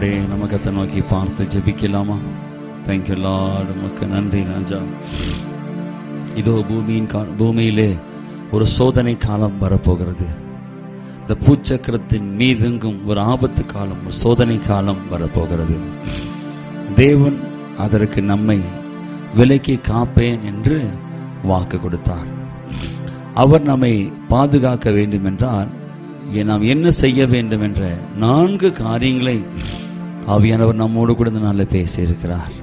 அப்படியே நம்ம கத்தை நோக்கி பார்த்து ஜெபிக்கலாமா தேங்க்யூ லார்ட் உமக்கு நன்றி ராஜா இதோ பூமியின் கா- பூமியிலே ஒரு சோதனை காலம் வரப்போகிறது இந்த பூச்சக்கரத்தின் மீதெங்கும் ஒரு ஆபத்து காலம் ஒரு சோதனை காலம் வரப்போகிறது தேவன் அதற்கு நம்மை விலைக்கு காப்பேன் என்று வாக்கு கொடுத்தார் அவர் நம்மை பாதுகாக்க வேண்டும் என்றால் எ- நாம் என்ன செய்ய வேண்டும் என்ற நான்கு காரியங்களை ஆவியானவர் நம்மோடு கூட இந்த நாளில் பேசியிருக்கிறார்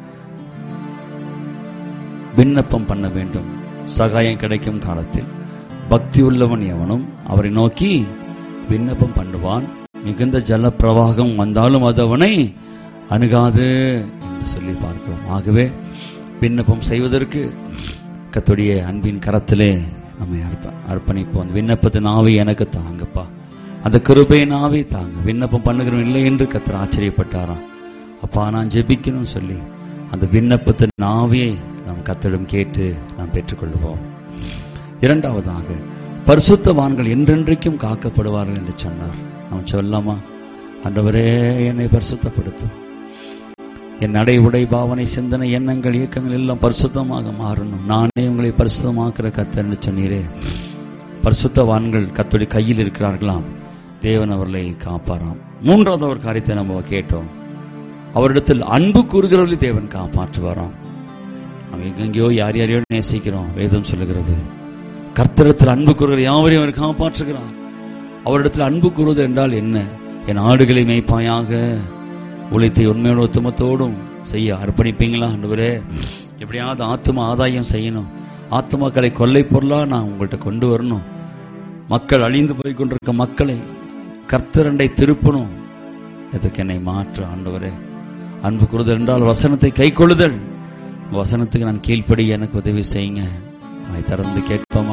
விண்ணப்பம் பண்ண வேண்டும் சகாயம் கிடைக்கும் காலத்தில் பக்தி உள்ளவன் எவனும் அவரை நோக்கி விண்ணப்பம் பண்ணுவான் மிகுந்த ஜல பிரவாகம் வந்தாலும் அது அவனை அணுகாது என்று சொல்லி பார்க்கிறோம் ஆகவே விண்ணப்பம் செய்வதற்கு கத்துடைய அன்பின் கரத்திலே நம்மை அர்ப்ப அர்ப்பணிப்போம் அந்த விண்ணப்பத்தின் ஆவி எனக்கு தாங்கப்பா அந்த கிருபையின் ஆவி தாங்க விண்ணப்பம் பண்ணுகிறோம் இல்லை என்று கத்தர் ஆச்சரியப்பட்டாராம் அப்பா நான் ஜெபிக்கணும்னு சொல்லி அந்த விண்ணப்பத்தின் ஆவியை நாம் கத்திடம் கேட்டு நாம் பெற்றுக்கொள்வோம் இரண்டாவதாக பரிசுத்தவான்கள் என்றென்றைக்கும் காக்கப்படுவார்கள் என்று சொன்னார் நாம் சொல்லலாமா ஆண்டவரே என்னை பரிசுத்தப்படுத்தும் என் நடை உடை பாவனை சிந்தனை எண்ணங்கள் இயக்கங்கள் எல்லாம் பரிசுத்தமாக மாறணும் நானே உங்களை பரிசுத்தமாக்குற கத்தர்னு சொன்னீரே பரிசுத்தவான்கள் கத்துடைய கையில் இருக்கிறார்களாம் தேவன் அவர்களை காப்பாராம் மூன்றாவது ஒரு காரியத்தை நம்ம கேட்டோம் அவரிடத்தில் அன்பு கூறுகிறவர்களை தேவன் காப்பாற்றுவாராம் நம்ம எங்கெங்கேயோ யார் யாரையோ நேசிக்கிறோம் வேதம் சொல்லுகிறது கர்த்தரிடத்தில் அன்பு கூறுகிற யாவரையும் அவர் காப்பாற்றுகிறார் அவரிடத்தில் அன்பு கூறுவது என்றால் என்ன என் ஆடுகளை மேய்ப்பாயாக உழைத்தை உண்மையோட உத்தமத்தோடும் செய்ய அர்ப்பணிப்பீங்களா ஆண்டவரே எப்படியாவது ஆத்தும ஆதாயம் செய்யணும் ஆத்துமாக்களை கொள்ளை பொருளா நான் உங்கள்கிட்ட கொண்டு வரணும் மக்கள் அழிந்து போய் கொண்டிருக்க மக்களை கர்த்தரண்டை திருப்பணும் எதுக்கு என்னை மாற்று ஆண்டவரே அன்பு கூறுதல் என்றால் வசனத்தை கை கொள்ளுதல் வசனத்துக்கு நான் கீழ்ப்படி எனக்கு உதவி செய்யுங்க அதை திறந்து கேட்போமா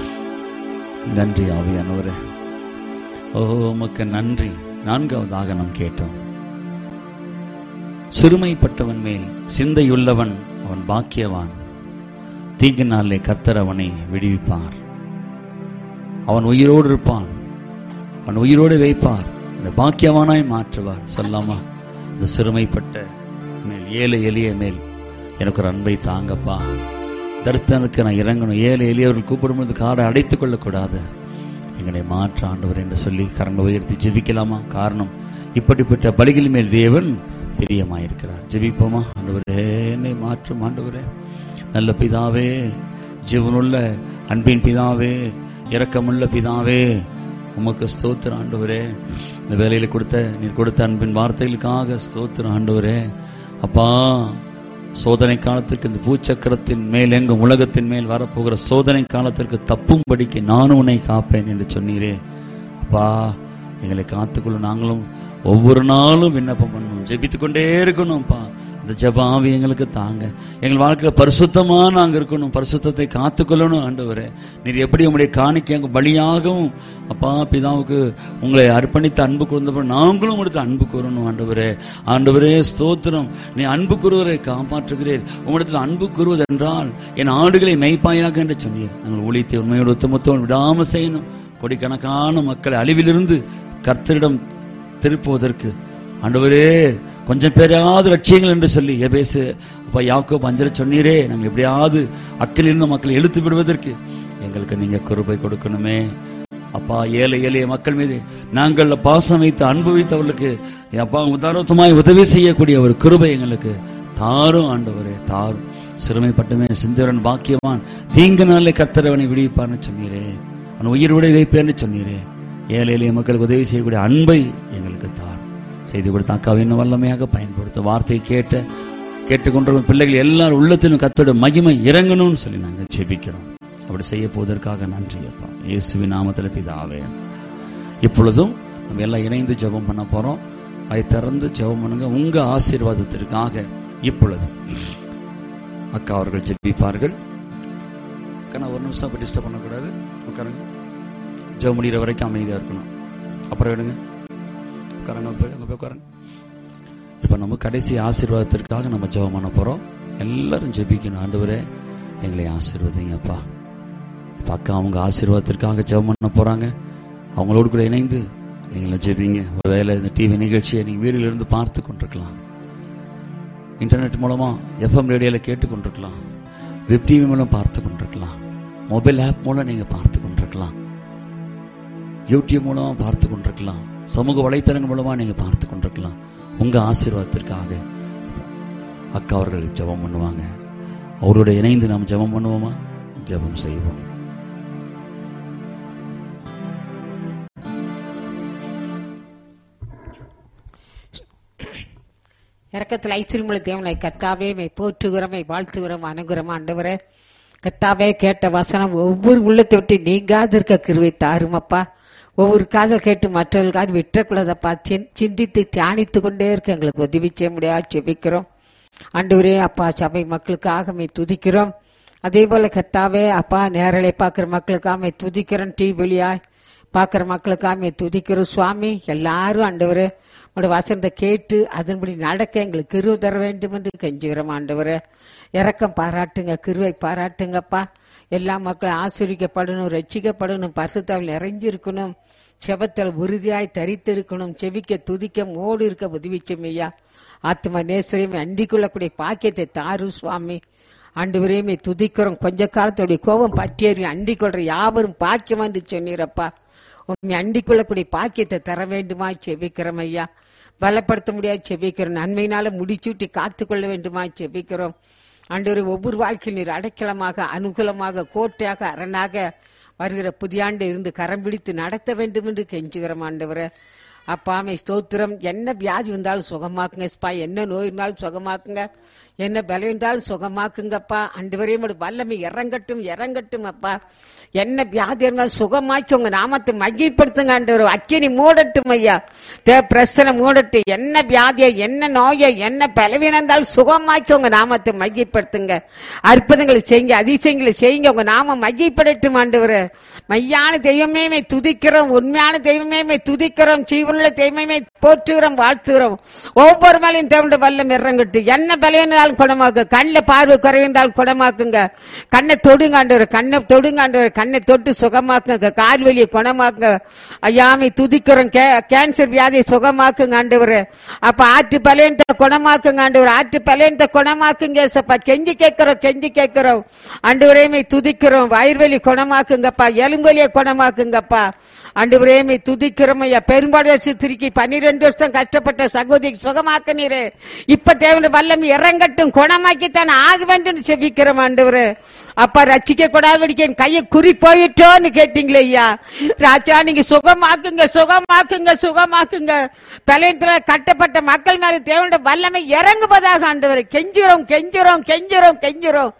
நன்றி ஆவியானவரே ஓ உமக்கு நன்றி நான்காவதாக நாம் கேட்டோம் சிறுமைப்பட்டவன் மேல் சிந்தையுள்ளவன் அவன் பாக்கியவான் தீங்கு நாளிலே கர்த்தர் அவனை விடுவிப்பார் அவன் உயிரோடு இருப்பான் அவன் உயிரோடு வைப்பார் இந்த பாக்கியவானாய் மாற்றுவார் சொல்லாமா இந்த சிறுமைப்பட்ட மேல் ஏழை எளிய மேல் எனக்கு ஒரு அன்பை தாங்கப்பா தரித்தனுக்கு நான் இறங்கணும் ஏழை எளியவர்கள் கூப்பிடும்போது காரை அடைத்துக் கொள்ளக்கூடாது எங்களை மாற்ற ஆண்டவர் என்று சொல்லி கரங்களை உயர்த்தி ஜெபிக்கலாமா காரணம் இப்படிப்பட்ட பலிகள் மேல் தேவன் பிரியமாயிருக்கிறார் ஜெபிப்போமா ஆண்டவரே என்னை மாற்றும் ஆண்டவரே நல்ல பிதாவே ஜீவனுள்ள அன்பின் பிதாவே இரக்கமுள்ள பிதாவே உமக்கு ஸ்தோத்திரம் ஆண்டவரே இந்த வேலையில கொடுத்த நீர் கொடுத்த அன்பின் வார்த்தைகளுக்காக ஸ்தோத்திரம் ஆண்டவரே அப்பா சோதனை காலத்திற்கு இந்த பூச்சக்கரத்தின் மேல் எங்கும் உலகத்தின் மேல் வரப்போகிற சோதனை காலத்திற்கு தப்பும்படிக்கு நானும் உன்னை காப்பேன் என்று சொன்னீரே அப்பா எங்களை காத்துக்கொள்ள நாங்களும் ஒவ்வொரு நாளும் விண்ணப்பம் பண்ணணும் ஜெபித்துக் கொண்டே இருக்கணும்ப்பா அந்த ஜெபாவி எங்களுக்கு தாங்க எங்கள் வாழ்க்கையில பரிசுத்தமா நாங்க இருக்கணும் பரிசுத்தத்தை காத்துக்கொள்ளணும் ஆண்டவரே நீர் எப்படி உங்களுடைய காணிக்கை அங்கு பலியாகவும் அப்பா பிதாவுக்கு உங்களை அர்ப்பணித்து அன்பு கூர்ந்தப்ப நாங்களும் உங்களுக்கு அன்பு கூறணும் ஆண்டவரே ஆண்டவரே ஸ்தோத்திரம் நீ அன்பு கூறுவரை காப்பாற்றுகிறீர் உங்களிடத்தில் அன்பு கூறுவது என்றால் என் ஆடுகளை மெய்ப்பாயாக என்று சொன்னீர் நாங்கள் ஊழியத்தை உண்மையோடு உத்தமத்தோடு விடாம செய்யணும் கோடிக்கணக்கான மக்களை அழிவிலிருந்து கர்த்தரிடம் திருப்புவதற்கு ஆண்டவரே கொஞ்சம் பேரையாவது லட்சியங்கள் என்று சொல்லி எபேசு அப்பா யாக்கோ பஞ்சர சொன்னீரே நாங்கள் எப்படியாவது அக்கில் இருந்த மக்களை இழுத்து விடுவதற்கு எங்களுக்கு நீங்க கிருபை கொடுக்கணுமே அப்பா ஏழை எளிய மக்கள் மீது நாங்கள் பாசம் வைத்து அன்பு வைத்தவர்களுக்கு அப்பா உதாரணமாய் உதவி செய்யக்கூடிய ஒரு கிருபை எங்களுக்கு தாரும் ஆண்டவரே தாரும் சிறுமைப்பட்டமே சிந்தரன் பாக்கியவான் தீங்கு நாளில் கர்த்தரவனை விடுவிப்பார்னு சொன்னீரே அவன் உயிர் விடை வைப்பேன்னு சொன்னீரே ஏழை எளிய மக்களுக்கு உதவி செய்யக்கூடிய அன்பை எங்களுக்கு தார் செய்தி கொடுத்த அக்காவை இன்னும் வல்லமையாக பயன்படுத்த வார்த்தையை கேட்ட கேட்டுக்கொண்டிருக்கும் பிள்ளைகள் எல்லாரும் உள்ளத்திலும் கத்தோட மகிமை இறங்கணும்னு சொல்லி நாங்கள் ஜெபிக்கிறோம் அப்படி செய்ய போவதற்காக நன்றி அப்பா இயேசுவின் நாமத்தில் பிதாவே இப்பொழுதும் நம்ம எல்லாம் இணைந்து ஜெபம் பண்ண போறோம் அதை திறந்து ஜெபம் பண்ணுங்க உங்க ஆசீர்வாதத்திற்காக இப்பொழுது அக்கா அவர்கள் ஜெபிப்பார்கள் அக்கா நான் ஒரு நிமிஷம் அப்படி டிஸ்டர்ப் பண்ணக்கூடாது உட்காருங்க ஜெபம் முடிகிற வரைக்கும் அமைதியாக இருக்கணும் அப்புறம் எடுங்க உட்காருங்க போய் அங்கே போய் உட்காருங்க இப்போ நம்ம கடைசி ஆசீர்வாதத்திற்காக நம்ம ஜெபம் பண்ண போகிறோம் எல்லாரும் ஜெபிக்கணும் ஆண்டவரே எங்களை ஆசீர்வதிங்கப்பா இப்போ அக்கா அவங்க ஆசீர்வாதத்திற்காக ஜெபம் பண்ண போகிறாங்க அவங்களோடு கூட இணைந்து நீங்களும் ஜெபிங்க ஒருவேளை இந்த டிவி நிகழ்ச்சியை நீங்க வீட்டில இருந்து பார்த்து கொண்டிருக்கலாம் இன்டர்நெட் மூலமா எஃப்எம் ரேடியோல கேட்டு கொண்டிருக்கலாம் வெப் டிவி மூலம் பார்த்து கொண்டிருக்கலாம் மொபைல் ஆப் மூலம் நீங்க பார்த்து கொண்டிருக்கலாம் யூடியூப் மூலமா பார்த்து கொண்டிருக்கலாம் சமூக வலைத்தளங்கள் மூலமா நீங்க பார்த்து கொண்டிருக்கலாம் உங்க ஆசீர்வாதத்திற்காக அக்கா அவர்கள் ஜெபம் பண்ணுவாங்க அவரோட இணைந்து நாம் ஜெபம் பண்ணுவோமா ஜெபம் செய்வோம் இறக்கத்தில் ஐஸ்வரியமுள்ள தேவனை கத்தாவே மை போற்றுகிறமை வாழ்த்துகிறோம் அனுகிறோம் ஆண்டவரே கத்தாவே கேட்ட வசனம் ஒவ்வொரு உள்ளத்தை விட்டு நீங்காது இருக்க கிருவை தாருமப்பா ஒவ்வொரு காதல் கேட்டு மற்றவர்களுக்காக விட்டுறக்கூடாதப்பா சின்- சிந்தித்து தியானித்து கொண்டே இருக்க எங்களுக்கு உதவி செய்ய முடியாது செபிக்கிறோம் ஆண்டவரே அப்பா சபை மக்களுக்காக மை துதிக்கிறோம் அதே போல கத்தாவே அப்பா நேரலை பார்க்குற மக்களுக்காக மை துதிக்கிறோம் டீ வெளியாய் பார்க்குற மக்களுக்காக துதிக்கிறோம் சுவாமி எல்லாரும் ஆண்டவரே உங்களோட வசனத்தை கேட்டு அதன்படி நடக்க எங்களுக்கு கிருவை தர வேண்டும் என்று கெஞ்சுகிறோம் ஆண்டவரே இறக்கம் பாராட்டுங்க கிருவை பாராட்டுங்கப்பா எல்லா மக்களும் ஆசிரிக்கப்படணும் ரட்சிக்கப்படணும் பரிசுத்தாவில் நிறைஞ்சிருக்கணும் செபத்தில் உறுதியாய் தரித்திருக்கணும் செவிக்க துதிக்க மோடு இருக்க உதவிச்சம் ஐயா ஆத்ம நேசரையும் அண்டிக் கொள்ளக்கூடிய பாக்கியத்தை தாரு சுவாமி ஆண்டு துதிக்கிறோம் கொஞ்ச காலத்துடைய கோபம் பற்றியறி அண்டிக் கொள்ற யாவரும் பாக்கியம் என்று சொன்னீரப்பா உண்மை அண்டிக் கொள்ளக்கூடிய பாக்கியத்தை தர வேண்டுமா செபிக்கிறோம் ஐயா பலப்படுத்த முடியாது செபிக்கிறோம் நன்மையினால முடிச்சூட்டி காத்து கொள்ள வேண்டுமா செபிக்கிறோம் ஆண்டவரே ஒவ்வொரு வாழ்க்கையில் நீர் அடைக்கலமாக அனுகூலமாக கோட்டையாக அரணாக வருகிற புதியாண்டு இருந்து கரம் பிடித்து நடத்த வேண்டும் என்று கெஞ்சுகிறோம் ஆண்டவரே அப்பாமை ஸ்தோத்திரம் என்ன வியாதி வந்தாலும் சுகமாக்குங்க ஸ்பா என்ன நோய் இருந்தாலும் சுகமாக்குங்க என்ன பலம் இருந்தாலும் சுகமாக்குங்கப்பா அண்டு வரையும் வல்லமை இறங்கட்டும் இறங்கட்டும் அப்பா என்ன வியாதி இருந்தாலும் சுகமாக்கி உங்க நாமத்தை மையப்படுத்துங்க ஆண்டவர் அக்கினி மூடட்டும் ஐயா தே பிரச்சனை மூடட்டும் என்ன வியாதியோ என்ன நோயோ என்ன பலவீனம் இருந்தாலும் சுகமாக்கி உங்க நாமத்தை மையப்படுத்துங்க அற்புதங்களை செய்யுங்க அதிசயங்களை செய்யுங்க உங்க நாமம் மையப்படட்டும் ஆண்டவர் மையான தெய்வமே மை துதிக்கிறோம் உண்மையான தெய்வமே மை துதிக்கிறோம் ஜீவனுள்ள தெய்வமே போற்றுகிறோம் வாழ்த்துகிறோம் ஒவ்வொரு மேலையும் தேவண்ட வல்லம் இறங்கட்டு என்ன பலையினாலும் குணமாக்கு கண்ணில் பார்வை குறைந்தால் குணமாக்குங்க கண்ணை தொடுங்க ஆண்டவர் கண்ணை தொடுங்க ஆண்டவர் கண்ணை தொட்டு சுகமாக்குங்க கால் வலியை குணமாக்குங்க ஐயாமை துதிக்கிறோம் கே- கேன்சர் வியாதியை சுகமாக்குங்க ஆண்டவர் அப்ப ஆற்று பலையன்ட்ட குணமாக்குங்க ஆண்டவர் ஆற்று பலையன்ட்ட குணமாக்குங்க ஏசப்பா கெஞ்சி கேட்கிறோம் கெஞ்சி கேட்கிறோம் ஆண்டவரேமை துதிக்கிறோம் வயிறுவலி குணமாக்குங்கப்பா எலும்பலியை குணமாக்குங்கப்பா ஆண்டவரேமை துதிக்கிறோம் ஐயா பெரும்பாடு வச்சு திருக்கி பன்னிரெண்டு வருஷம் கஷ்டப்பட்ட சகோதரி சுகமாக்க நீரு இப்ப தேவன வல்லம் இறங்கட்டும் குணமாக்கித்தான் ஆக வேண்டும் செபிக்கிறோம் ஆண்டவரு அப்பா ரச்சிக்க கூடாது என் கையை குறி போயிட்டோன்னு கேட்டீங்களே ஐயா ராஜா நீங்க சுகமாக்குங்க சுகமாக்குங்க சுகமாக்குங்க பழையத்துல கட்டப்பட்ட மக்கள் மேல தேவனுடைய வல்லமை இறங்குவதாக ஆண்டவர் கெஞ்சுறோம் கெஞ்சுறோம் கெஞ்சுறோம் கெஞ்சுறோம்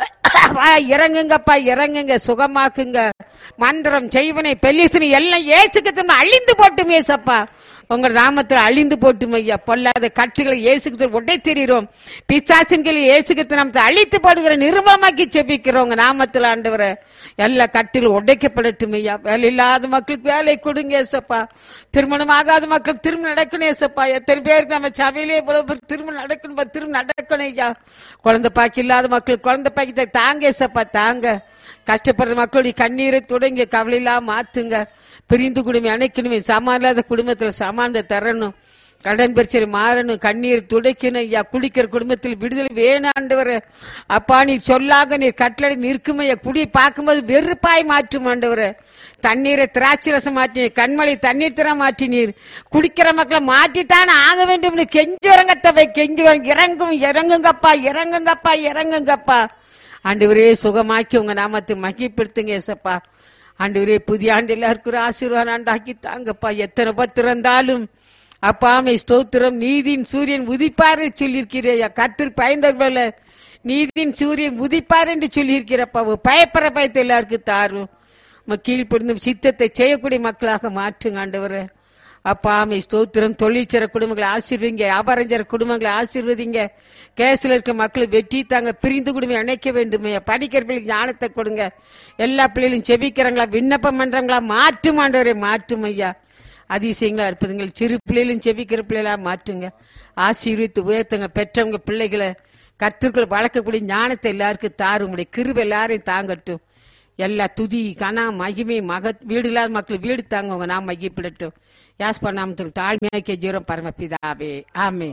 வா, இறங்குங்கப்பா இறங்குங்க சுகமாக்குங்க மந்திரம் செய்வனை பெல்லிசுனி எல்லாம் ஏசுக்கு அழிந்து போட்டும் ஏசப்பா உங்க நாமத்தில் அழிந்து போட்டும் ஐயா பொல்லாத கட்டுகளை இயேசுக்கு உடை தெரிகிறோம் பிசாசின்களை இயேசுக்கு நாமத்தை அழித்து போடுகிற நிர்மலமாக்கி செபிக்கிறோம் உங்க நாமத்தில் ஆண்டவர எல்லா கட்டிலும் உடைக்கப்படட்டும் ஐயா வேலை இல்லாத மக்களுக்கு வேலை கொடுங்க ஏசப்பா திருமணம் ஆகாத மக்கள் திரும்ப நடக்கணும் ஏசப்பா எத்தனை பேருக்கு நம்ம சபையிலே இவ்வளவு பேர் திரும்ப நடக்கணும் திரும்ப நடக்கணும் ஐயா குழந்தை பாக்கி இல்லாத மக்களுக்கு குழந்தை பாக்கியத்தை தாங்க ஏசப்பா தாங்க கஷ்டப்படுற மக்களுடைய கண்ணீரை தொடங்கி கவலையில்லாம மாத்துங்க பிரிந்து குடும்பம் அணைக்கணுமே சமான் இல்லாத குடும்பத்துல சமானத்தை தரணும் கடன் பிரச்சனை மாறணும் கண்ணீர் துடைக்கணும் ஐயா குடிக்கிற குடும்பத்தில் விடுதலை வேணும் ஆண்டவர் அப்பா நீ சொல்லாக நீர் கட்டளை நிற்கும் ஐயா குடி பார்க்கும்போது வெறுப்பாய் மாற்றும் ஆண்டவர் தண்ணீரை திராட்சை ரசம் மாற்றினீர் கண்மலை தண்ணீர் தர மாற்றினீர் குடிக்கிற மக்களை மாற்றித்தான் ஆக வேண்டும் கெஞ்சுறங்கத்தவை கெஞ்சுறோம் இறங்கும் இறங்குங்கப்பா இறங்குங்கப்பா இறங்குங்கப்பா ஆண்டவரே சுகமாக்கி உங்க நாமத்தை மகிப்படுத்துங்க ஏசப்பா ஆண்டவரே புதிய ஆண்டு எல்லாருக்கும் ஒரு ஆசீர்வாதம் ஆண்டாக்கி தாங்கப்பா எத்தனை பத்து இருந்தாலும் அப்பா மை ஸ்தோத்திரம் நீதியின் சூரியன் உதிப்பார் சொல்லியிருக்கிறேயா கத்திர பயந்தவர்கள நீதியின் சூரியன் உதிப்பார் என்று சொல்லியிருக்கிறப்பா பயப்படுற பயத்தை எல்லாருக்கும் தாரும் உமக்கு கீழ்ப்படிந்து சித்தத்தை செய்யக்கூடிய மக்களாக மாற்றுங்க ஆண்டவரே அப்பா ஆமை ஸ்தோத்திரம் தொழிற்சர குடும்பங்களை ஆசீர்வதிங்க வியாபாரஞ்சர குடும்பங்களை ஆசீர்வதிங்க கேஸ்ல இருக்க மக்களை வெற்றி தாங்க பிரிந்து குடும்பம் இணைக்க வேண்டுமே படிக்கிற பிள்ளைக்கு ஞானத்தை கொடுங்க எல்லா பிள்ளைகளும் செபிக்கிறாங்களா விண்ணப்பம் பண்றாங்களா மாற்றும் ஆண்டவரே மாற்றும் ஐயா அதிசயங்களா இருப்பதுங்கள் சிறு பிள்ளைகளும் செபிக்கிற பிள்ளைகளா மாற்றுங்க ஆசீர்வித்து உயர்த்துங்க பெற்றவங்க பிள்ளைகளை கத்திற்குள் வளர்க்கக்கூடிய ஞானத்தை எல்லாருக்கும் தாரும் உடைய கிருபை எல்லாரையும் தாங்கட்டும் எல்லா துதி கனா மகிமை மக வீடு இல்லாத மக்கள் வீடு தாங்க உங்க நாம் மகிப்பிடட்டும் யாஸ் பண்ணாமத்தில் தாழ்மையாக கெஜீரம் பரமபிதாவே ஆமே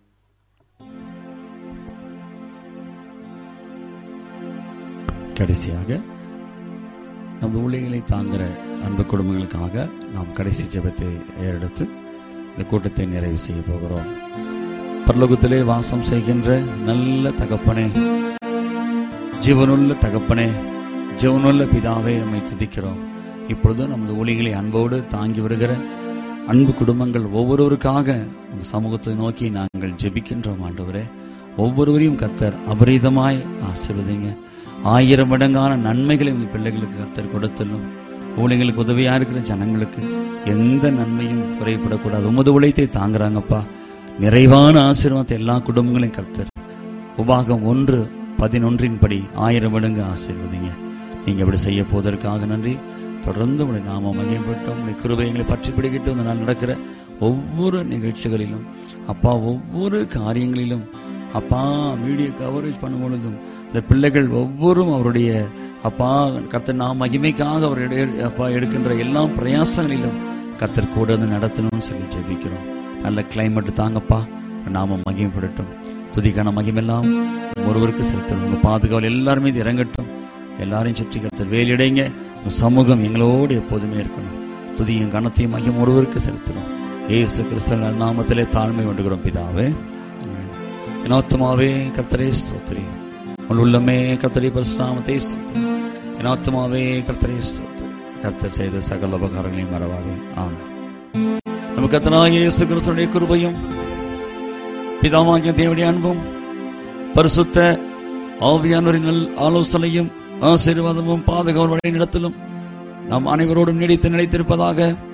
கடைசியாக நமது ஊழியர்களை தாங்குகிற அன்பு குடும்பங்களுக்காக நாம் கடைசி ஜெபத்தை ஏறெடுத்து இந்த கூட்டத்தை நிறைவு செய்ய போகிறோம் பரலோகத்திலே வாசம் செய்கின்ற நல்ல தகப்பனே ஜீவனுள்ள தகப்பனே ஜீவனுள்ள பிதாவே நம்மை துதிக்கிறோம் இப்பொழுது நமது ஊழியர்களை அன்போடு தாங்கி வருகிற அன்பு குடும்பங்கள் ஒவ்வொருவருக்காக உங்க சமூகத்தை நோக்கி நாங்கள் ஜெபிக்கின்றோம் ஆண்டவரே ஒவ்வொருவரையும் கர்த்தர் அபரீதமாய் ஆசீர்வதிங்க ஆயிரம் மடங்கான நன்மைகளை உங்கள் பிள்ளைகளுக்கு கர்த்தர் கொடுத்தலும் ஊழியர்களுக்கு உதவியா இருக்கிற ஜனங்களுக்கு எந்த நன்மையும் குறைபடக்கூடாது உமது உழைத்தை தாங்குறாங்கப்பா நிறைவான ஆசீர்வாதத்தை எல்லா குடும்பங்களையும் கர்த்தர் உபாகம் ஒன்று பதினொன்றின் படி ஆயிரம் மடங்கு ஆசீர்வதிங்க நீங்க அப்படி செய்ய போவதற்காக நன்றி தொடர்ந்து உங்களை நாம மகிழ்பட்டோம் உங்களை கிருபைகளை பற்றி பிடிக்கிட்டு இந்த நாள் நடக்கிற ஒவ்வொரு நிகழ்ச்சிகளிலும் அப்பா ஒவ்வொரு காரியங்களிலும் அப்பா வீடியோ கவரேஜ் பண்ணும் பொழுதும் இந்த பிள்ளைகள் ஒவ்வொரும் அவருடைய அப்பா கர்த்தர் நாம் மகிமைக்காக அவர் எடு- அப்பா எடுக்கின்ற எல்லா பிரயாசங்களிலும் கர்த்தர் கூட இருந்து நடத்தணும்னு சொல்லி ஜெபிக்கிறோம் நல்ல கிளைமேட் தாங்கப்பா நாம மகிமைப்படட்டும் துதிக்கான மகிமெல்லாம் ஒருவருக்கு செலுத்தணும் உங்க பாதுகாவல் எல்லாரும் மீது இறங்கட்டும் எல்லாரையும் சுற்றி கர்த்தர் வேலிடைங்க உங்க சமூகம் எங்களோடு எப்போதுமே இருக்கணும் துதியும் கனத்தையும் மகிம் ஒருவருக்கு செலுத்தணும் ஏசு கிறிஸ்தவ நாமத்திலே தாழ்மை வேண்டுகிறோம் பிதாவே என் ஆத்துமாவே கர்த்தரே ஸ்தோத்திரி உன் உள்ளமே கர்த்தரை பரிசுநாமத்தை ஸ்தோத்திரி என் ஆத்துமாவே கர்த்தரே ஸ்தோத்திரி கர்த்தர் செய்த சகல உபகாரங்களையும் மறவாதே ஆமென் நம்ம கர்த்தனாகிய இயேசு கிறிஸ்துடைய கிருபையும் பிதாவாகிய தேவனுடைய அன்பும் பரிசுத்த ஆவியானவரின் நல் ஆலோசனையும் ஆசீர்வாதமும் பாதுகாவல் வழி நடத்தலும் நாம் அனைவரோடும் நீடித்து நிலைத்திருப்பதாக